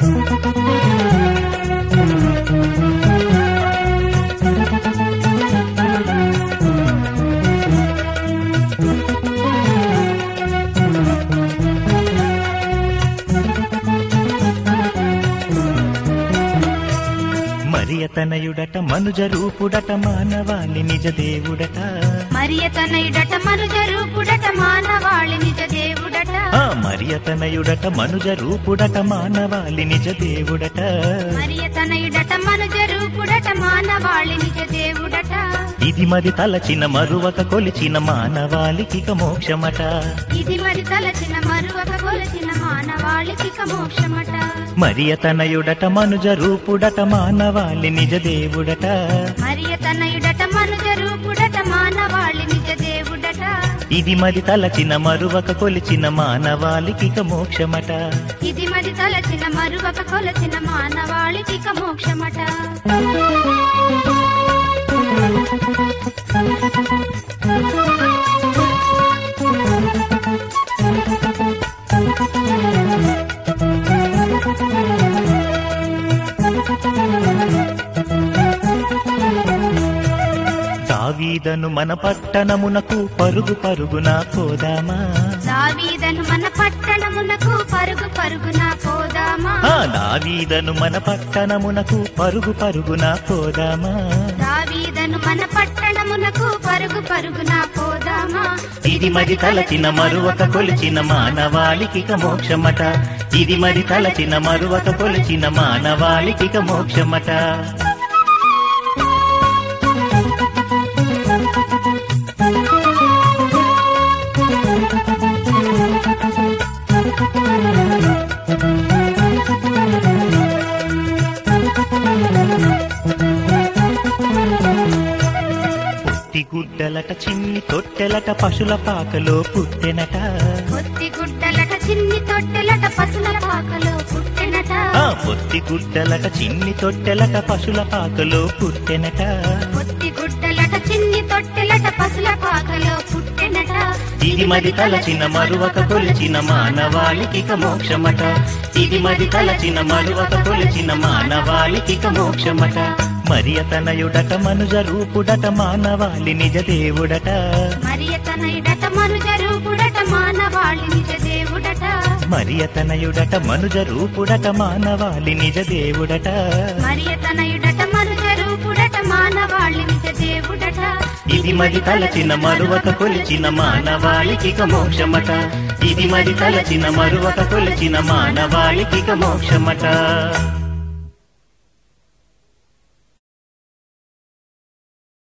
మరియతనయుడట మనుజ రూపుడట మానవాళి నిజ దేవుడట మరియతనయుడట మనుజ రూపుడట మానవాళి నిజ దేవుడట ఆ మరియతనయుడట మనుజ రూపుడట మానవాళి నిజ దేవుడట మరియతనయుడట మనుజ రూపుడట మానవాళి నిజ దేవుడట ఇది మరి తలచిన మరువక కొలిచిన మానవాళికి ఇక మోక్షమట ఇది మరి తలచిన మరువక కొలచిన మానవాళికి ఇక మోక్షమట మరియతనయుడట మనుజ రూపుడట మానవాళి నిజ దేవుడట మరియతనయుడట మనుజ రూపుడట మానవాళి నిజ దేవుడట ఇది మరి తలచిన మరువక కొలిచిన మానవాళికి ఇక మోక్షమట ఇది మరి తలచిన మరువక కొలచిన మానవాళికి ఇక మోక్షమట దావీదను మన పట్టణమునకు పరుగు పరుగున పోదామా దావీదను మన పట్టణమునకు పరుగు పరుగున పోదామా ఆ దావీదను మన పట్టణమునకు పరుగు పరుగున పోదామా దావీదను మన పట్టణమునకు పరుగు పరుగున పోదామా ఇది మరి తలచిన మరువక కొలిచిన మానవాళికి ఇక మోక్షమట ఇది మరి తలచిన మరువక కొలిచిన మానవాళికి ఇక మోక్షమట పుట్టి గుడ్డలట చిన్ని తొట్టెలట పశుల పాకలో పుట్టెనట పొత్తి గుడ్డలట చిన్ని తొట్టెలట పసుల పాకలో పుట్టెనట ఆ పొత్తి గుడ్డలట చిన్ని తొట్టెలట పశుల పాకలో పుట్టెనట పొత్తి గుడ్డలట చిన్ని తొట్టెలట పసుల పాకలో పుట్టెనట ఇది మరి తలచిన మరువక కొలిచిన మానవాళికి ఇక మోక్షమట ఇది మరి తలచిన మరువక కొలిచిన మానవాళికి ఇక మోక్షమట మరియతనయుడట మనుజ రూపుడట మానవాళి నిజ దేవుడట మరియతనయుడట మనుజ రూపుడట మానవాళి నిజ దేవుడట మరియతనయుడట మనుజ రూపుడట మానవాళి నిజ దేవుడట మరియతనయుడట మనుజ రూపుడట మానవాళి నిజ దేవుడట ఇది మరి తలచిన మరువక కొలిచిన మానవాళికి ఇక మోక్షమట ఇది మరి తలచిన మరువక కొలిచిన మానవాళికి ఇక మోక్షమట